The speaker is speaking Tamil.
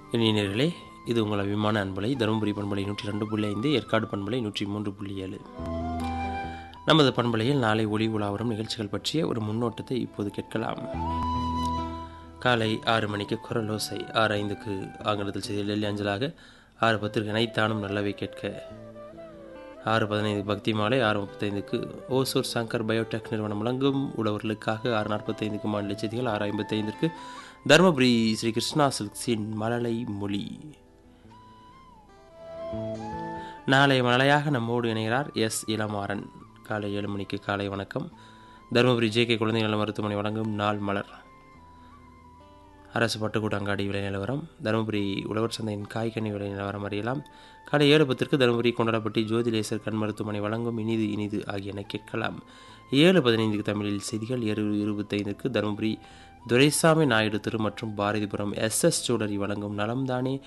இளைஞர்களே இது உங்கள் அபிமான அன்பலை தருமபுரி பண்பலை நூற்றி ரெண்டு புள்ளி ஐந்து ஏற்காடு பண்பலை நூற்றி மூன்று புள்ளி ஏழு நமது பண்பலையில் நாளை ஒளி உலா வரும் நிகழ்ச்சிகள் பற்றிய ஒரு முன்னோட்டத்தை இப்போது கேட்கலாம் காலை ஆறு மணிக்கு குரலோசை ஆறு ஐந்துக்கு ஆங்கிலத்தில் செய்தி டெல்லி அஞ்சலாக ஆறு பத்திற்கு இணைத்தானும் நல்லவை கேட்க ஆறு பதினைந்து பக்தி மாலை ஆறு முப்பத்தைந்துக்கு ஓசூர் சங்கர் பயோடெக் நிறுவனம் வழங்கும் உழவர்களுக்காக ஆறு நாற்பத்தைந்துக்கு மாநில செய்திகள் ஆறு ஐம்பத்தைந்திற்கு தருமபுரி ஸ்ரீ கிருஷ்ணா சில்க்ஸின் மழலை மொழி நாளை மழையாக நம்மோடு இணைகிறார் எஸ் இளமாறன் காலை ஏழு மணிக்கு காலை வணக்கம் தருமபுரி ஜே கே குழந்தை நல மருத்துவமனை வழங்கும் நாள் மலர் அரசு பட்டுக்கூடங்காடி விலை நிலவரம் தருமபுரி உழவர் சந்தையின் காய்கனி விலை நிலவரம் அறியலாம் காலை ஏழு பத்திற்கு தருமபுரி கொண்டாடப்பட்டி ஜோதிலேசர் கண் மருத்துவமனை வழங்கும் இனிது இனிது ஆகியன கேட்கலாம் ஏழு பதினைந்துக்கு தமிழில் செய்திகள் ஏழு இருபத்தைந்துக்கு தருமபுரி துரைசாமி நாயுடு திரு மற்றும் பாரதிபுரம் எஸ் எஸ் சூடரி வழங்கும் நலம்தானே